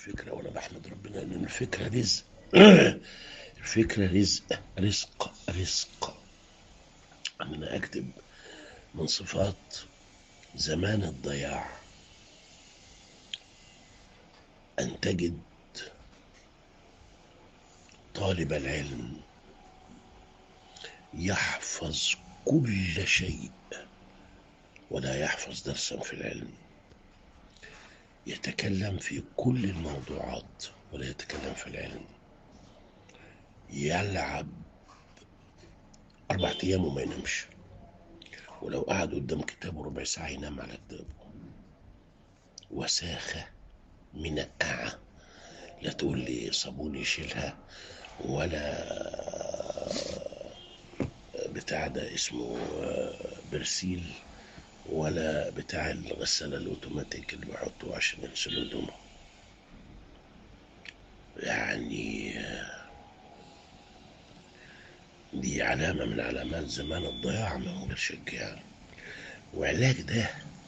الفكرة وأنا بحمد ربنا إن الفكرة رزق الفكرة رزق رزق رزق إن أنا أكتب من صفات زمان الضياع أن تجد طالب العلم يحفظ كل شيء ولا يحفظ درسا في العلم يتكلم في كل الموضوعات ولا يتكلم في العلم يلعب أربع أيام وما ينامش ولو قعد قدام كتابه ربع ساعة ينام على كتابه وساخة منقعة لا تقول لي صابون يشيلها ولا بتاع ده اسمه برسيل ولا بتاع الغسالة الأوتوماتيك اللي بحطه عشان يغسل هدومه يعني دي علامة من علامات زمان الضياع من غير شك يعني وعلاج ده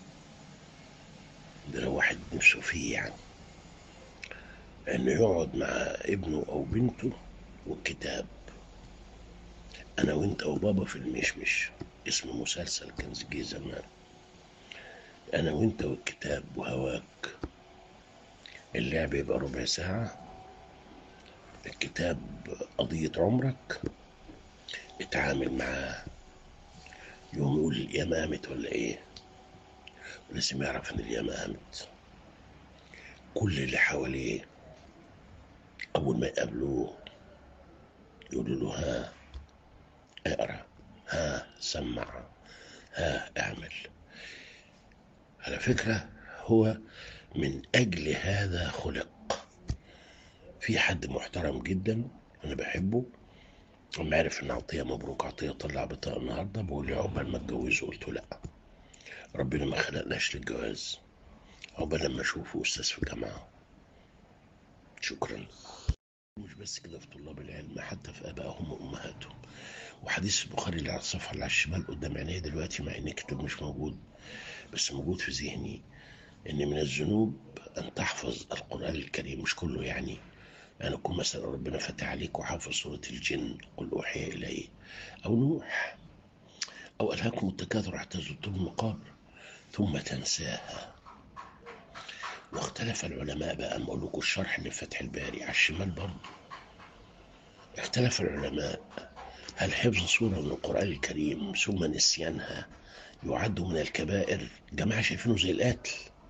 ده لو واحد نفسه فيه يعني انه يقعد مع ابنه او بنته والكتاب انا وانت وبابا في المشمش اسم مسلسل كان زكي زمان انا وانت والكتاب وهواك اللعب يبقى ربع ساعة الكتاب قضية عمرك اتعامل معاه يوم يقول القيامة قامت ولا ايه ولازم يعرف ان القيامة قامت كل اللي حواليه اول ما يقابلوه يقولوا له ها اقرا ها سمع ها اعمل على فكرة هو من أجل هذا خلق في حد محترم جدا أنا بحبه لما عرف إن عطية مبروك عطية طلع بطاقة النهاردة بقول لي عقبال ما اتجوزه قلت له لأ ربنا ما خلقناش للجواز عقبال لما أشوفه أستاذ في جامعة شكرا مش بس كده في طلاب العلم حتى في آبائهم وأمهاتهم وحديث البخاري اللي على الصفحة اللي على الشمال قدام عينيا دلوقتي مع إن الكتاب مش موجود بس موجود في ذهني إن من الذنوب أن تحفظ القرآن الكريم مش كله يعني يعني يكون مثلا ربنا فتح عليك وحافظ سورة الجن قل أوحي إلي أو نوح أو ألهاكم التكاثر حتى زرتم المقابر ثم تنساها واختلف العلماء بقى أما أقول لكم الشرح اللي في فتح الباري على الشمال برضه اختلف العلماء هل حفظ سورة من القرآن الكريم ثم نسيانها يعد من الكبائر جماعة شايفينه زي القتل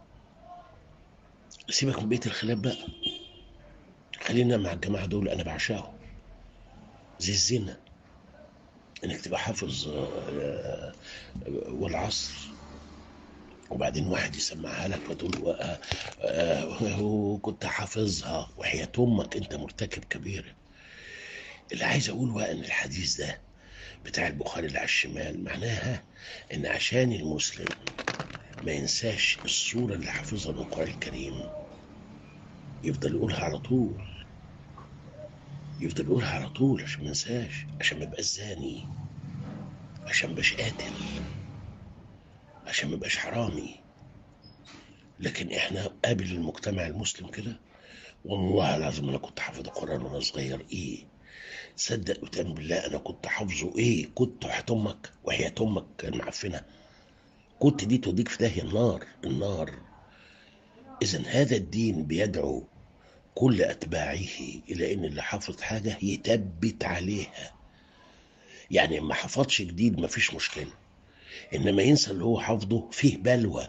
سيبك من بيت الخلاف بقى خلينا مع الجماعة دول أنا بعشقهم زي الزنا إنك تبقى حافظ آه، والعصر وبعدين واحد يسمعها لك فتقول آه، آه، كنت حافظها وحياة أمك أنت مرتكب كبيرة اللي عايز أقوله بقى إن الحديث ده بتاع البخاري اللي على الشمال معناها إن عشان المسلم ما ينساش الصورة اللي حافظها من القرآن الكريم يفضل يقولها على طول يفضل يقولها على طول عشان ما ينساش عشان ما يبقاش زاني عشان ما يبقاش قاتل عشان ما يبقاش حرامي لكن احنا قابل المجتمع المسلم كده والله العظيم انا كنت حافظ القران وانا صغير ايه صدق وتأمن بالله انا كنت حافظه ايه كنت وحياة امك وحياة امك كان معفنه كنت دي توديك في داهيه النار النار اذا هذا الدين بيدعو كل اتباعه الى ان اللي حافظ حاجه يثبت عليها يعني ما حفظش جديد ما فيش مشكله انما ينسى اللي هو حافظه فيه بلوى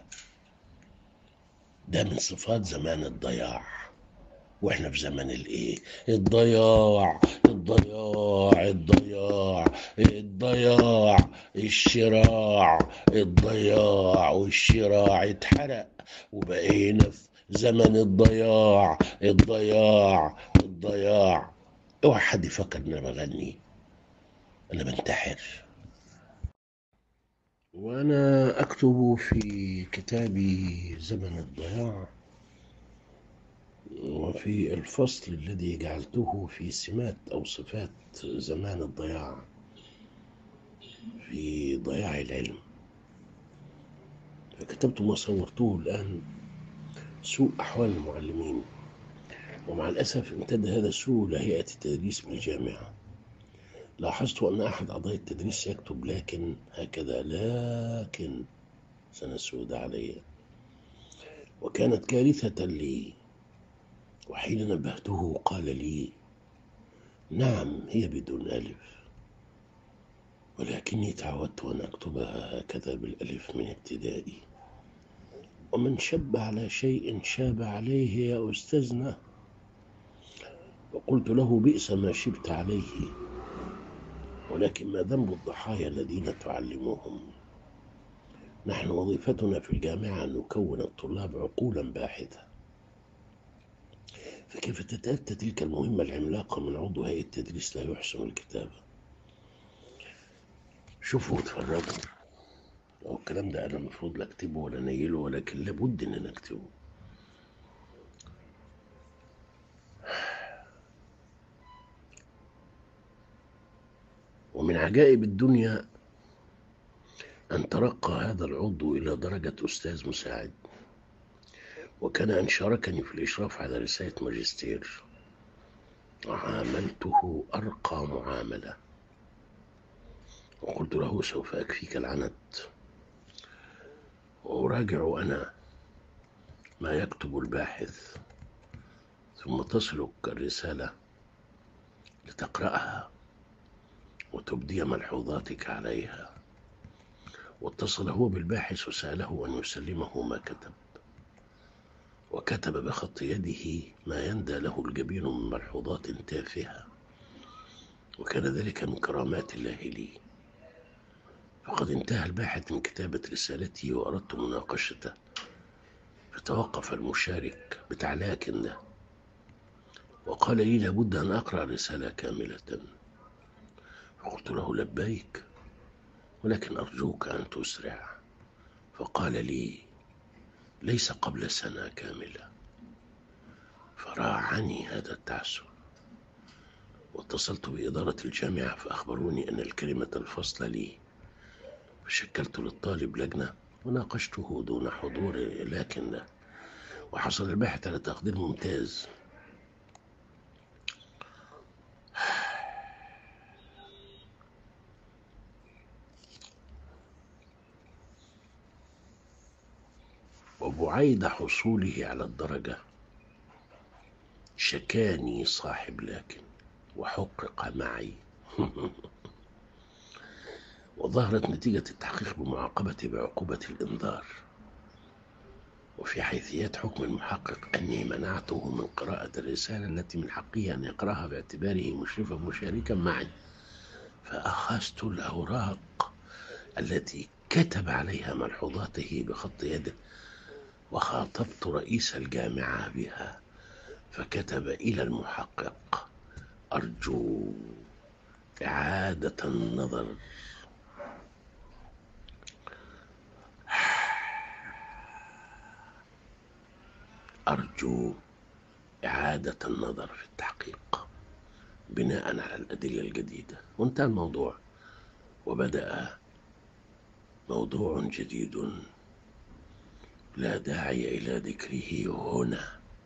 ده من صفات زمان الضياع واحنا في زمن الايه الضياع الضياع الضياع الضياع الشراع الضياع والشراع اتحرق وبقينا في زمن الضياع الضياع الضياع اوعى حد يفكر ان انا بغني انا بنتحر وانا اكتب في كتابي زمن الضياع وفي الفصل الذي جعلته في سمات او صفات زمان الضياع في ضياع العلم فكتبت ما صورته الان سوء احوال المعلمين ومع الأسف امتد هذا السوء لهيئة التدريس بالجامعة لاحظت أن أحد أعضاء التدريس يكتب لكن هكذا لكن سنة سوداء علي وكانت كارثة لي وحين نبهته قال لي نعم هي بدون ألف ولكني تعودت أن أكتبها هكذا بالألف من ابتدائي ومن شب على شيء شاب عليه يا أستاذنا وقلت له بئس ما شبت عليه ولكن ما ذنب الضحايا الذين تعلموهم نحن وظيفتنا في الجامعة أن نكون الطلاب عقولا باحثة فكيف تتأتى تلك المهمة العملاقة من عضو هيئة التدريس لا يحسن الكتابة شوفوا واتفرجوا هو الكلام ده أنا المفروض لا أكتبه ولا نيله ولكن لابد إن أنا أكتبه ومن عجائب الدنيا أن ترقى هذا العضو إلى درجة أستاذ مساعد وكان أن شاركني في الإشراف على رسالة ماجستير عاملته أرقى معاملة وقلت له سوف أكفيك العنت وأراجع أنا ما يكتب الباحث ثم تصلك الرسالة لتقرأها وتبدي ملحوظاتك عليها واتصل هو بالباحث وسأله أن يسلمه ما كتب وكتب بخط يده ما يندى له الجبين من ملحوظات تافهة وكان ذلك من كرامات الله لي فقد انتهى الباحث من كتابة رسالته وأردت مناقشته فتوقف المشارك بتعلاك له وقال لي لابد أن أقرأ الرسالة كاملة فقلت له لبيك ولكن أرجوك أن تسرع فقال لي ليس قبل سنة كاملة فراعني هذا التعسر واتصلت بإدارة الجامعة فأخبروني أن الكلمة الفصل لي فشكلت للطالب لجنة وناقشته دون حضور لكن وحصل الباحث على تقدير ممتاز وبعيد حصوله على الدرجة شكاني صاحب لكن وحقق معي وظهرت نتيجة التحقيق بمعاقبتي بعقوبة الإنذار وفي حيثيات حكم المحقق أني منعته من قراءة الرسالة التي من حقه أن يقرأها باعتباره مشرفا مشاركا معي فأخذت الأوراق التي كتب عليها ملحوظاته بخط يده وخاطبت رئيس الجامعة بها فكتب إلى المحقق أرجو إعادة النظر أرجو إعادة النظر في التحقيق بناء على الأدلة الجديدة وانتهى الموضوع وبدأ موضوع جديد لا داعي إلى ذكره هنا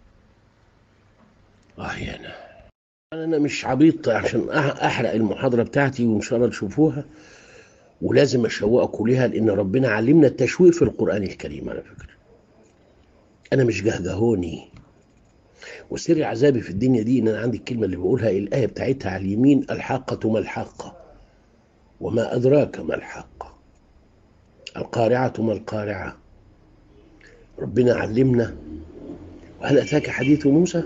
أحيانا أنا مش عبيط عشان أحرق المحاضرة بتاعتي وإن شاء الله تشوفوها ولازم أشوقكم ليها لأن ربنا علمنا التشويق في القرآن الكريم على فكرة أنا مش جهجهوني وسر عذابي في الدنيا دي إن أنا عندي الكلمة اللي بقولها الآية بتاعتها على اليمين الحاقة ما الحاقة وما أدراك ما الحاقة القارعة ما القارعة ربنا علمنا وهل أتاك حديث موسى؟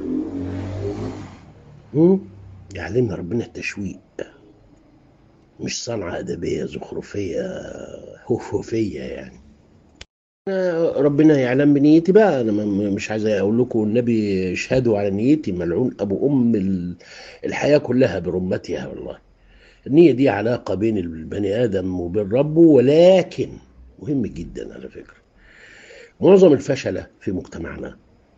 يعلمنا ربنا التشويق مش صنعة أدبية زخرفية هفوفية يعني ربنا يعلم بنيتي بقى انا مش عايز اقول لكم النبي اشهدوا على نيتي ملعون ابو ام الحياه كلها برمتها والله النيه دي علاقه بين البني ادم وبين ربه ولكن مهم جدا على فكره معظم الفشله في مجتمعنا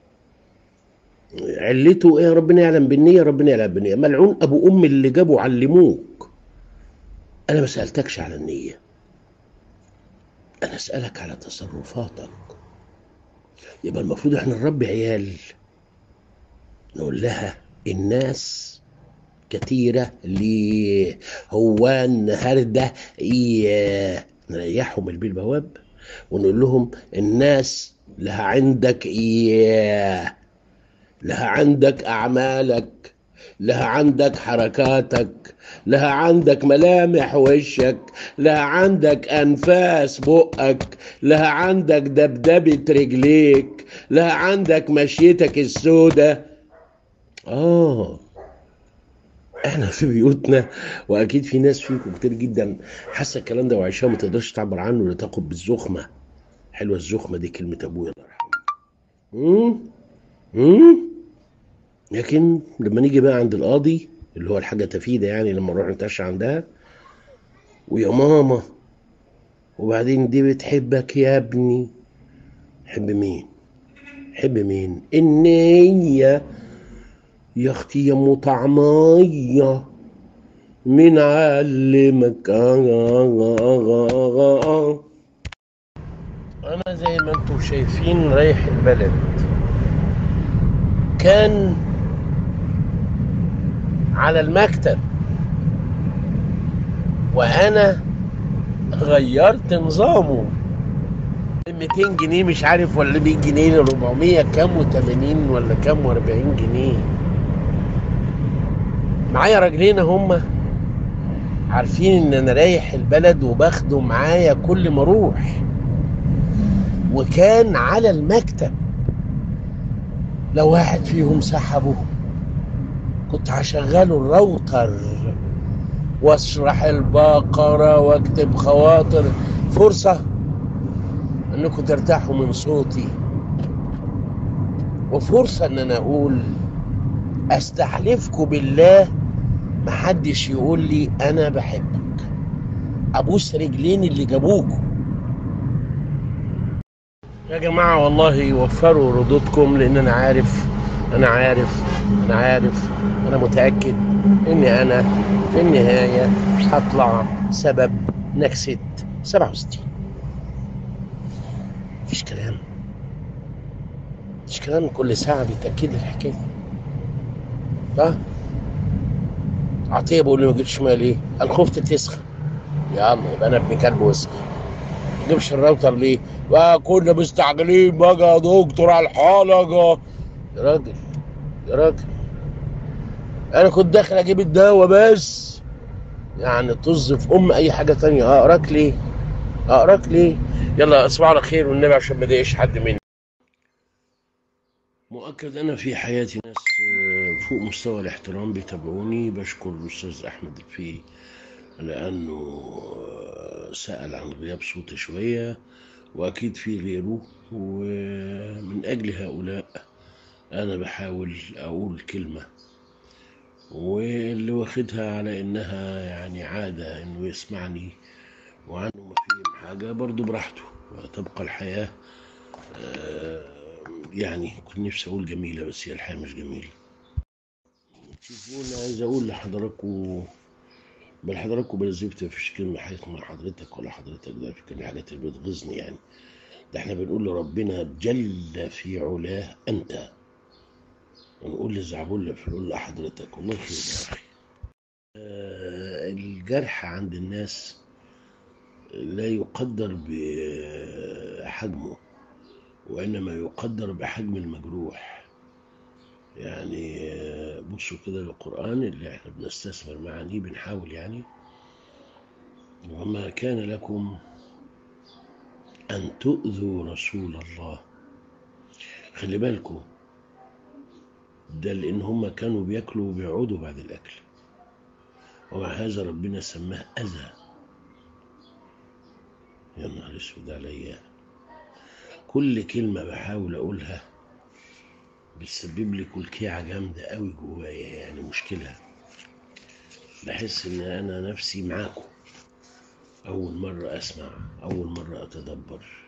علته ايه ربنا يعلم بالنيه ربنا يعلم بالنيه ملعون ابو ام اللي جابوا علموك انا ما سالتكش على النيه أنا أسألك على تصرفاتك يبقى المفروض إحنا نربي عيال نقول لها الناس كتيرة ليه هو النهاردة إيه نريحهم البيه البواب ونقول لهم الناس لها عندك إيه لها عندك أعمالك لها عندك حركاتك لها عندك ملامح وشك لها عندك أنفاس بقك لها عندك دبدبة رجليك لها عندك مشيتك السودة آه احنا في بيوتنا واكيد في ناس فيكم كتير جدا حاسه الكلام ده وعايشاه ما تقدرش تعبر عنه لتاخد بالزخمه حلوه الزخمه دي كلمه ابويا الله يرحمه امم امم لكن لما نيجي بقى عند القاضي اللي هو الحاجه تفيده يعني لما نروح نتعشى عندها ويا ماما وبعدين دي بتحبك يا ابني حب مين حب مين النية يا اختي يا ام طعمية مين علمك آه آه آه آه آه. انا زي ما انتم شايفين رايح البلد كان على المكتب وانا غيرت نظامه 200 جنيه مش عارف ولا 100 جنيه 400 كام و80 ولا كام و40 جنيه معايا راجلين هم عارفين ان انا رايح البلد وباخده معايا كل ما اروح وكان على المكتب لو واحد فيهم سحبه كنت هشغله الراوتر واشرح البقرة واكتب خواطر فرصة انكم ترتاحوا من صوتي وفرصة ان انا اقول استحلفكم بالله محدش يقول لي انا بحبك ابوس رجلين اللي جابوكوا يا جماعة والله وفروا ردودكم لان انا عارف انا عارف انا عارف انا متأكد اني انا في النهاية هطلع سبب نكسة 67 مفيش كلام مفيش كلام كل ساعة بيتأكد لي الحكاية دي ها عطية بيقول لي ما جبتش ميه ليه؟ قال خفت تسخن يلا يبقى انا ابن كلب وسخ ما جبش الراوتر ليه؟ بقى كنا مستعجلين بقى يا دكتور على الحلقة يا راجل يا راجل انا كنت داخل اجيب الدواء بس يعني طز في ام اي حاجة تانية اقراك ليه؟ اقراك ليه؟ يلا اصبحوا على خير والنبي عشان ما اضايقش حد مني مؤكد انا في حياتي ناس آه، فوق مستوى الاحترام بيتابعوني بشكر الاستاذ احمد الفي لانه آه، سال عن غياب صوتي شويه واكيد في غيره ومن اجل هؤلاء انا بحاول اقول كلمه واللي واخدها على انها يعني عاده انه يسمعني وعنه ما فيهم حاجه برضو براحته تبقى الحياه آه، يعني كنت نفسي اقول جميله بس هي الحياه مش جميله شوفونا عايز اقول لحضراتكم بل حضراتكم بلا زفت مفيش كلمه حيث مع حضرتك ولا حضرتك ده في كل الحاجات اللي بتغيظني يعني ده احنا بنقول لربنا جل في علاه انت ونقول للزعبولة في نقول لحضرتك والله خير يا اخي آه، الجرح عند الناس لا يقدر بحجمه وإنما يقدر بحجم المجروح يعني آه، بصوا كده للقرآن اللي احنا بنستثمر معانيه بنحاول يعني وما كان لكم أن تؤذوا رسول الله خلي بالكم ده لأن هم كانوا بياكلوا وبيقعدوا بعد الأكل ومع هذا ربنا سماه أذى يا نهار اسود عليا كل كلمة بحاول أقولها بتسبب لي كلكيعة جامدة قوي جوايا يعني مشكلة بحس إن أنا نفسي معاكم أول مرة أسمع أول مرة أتدبر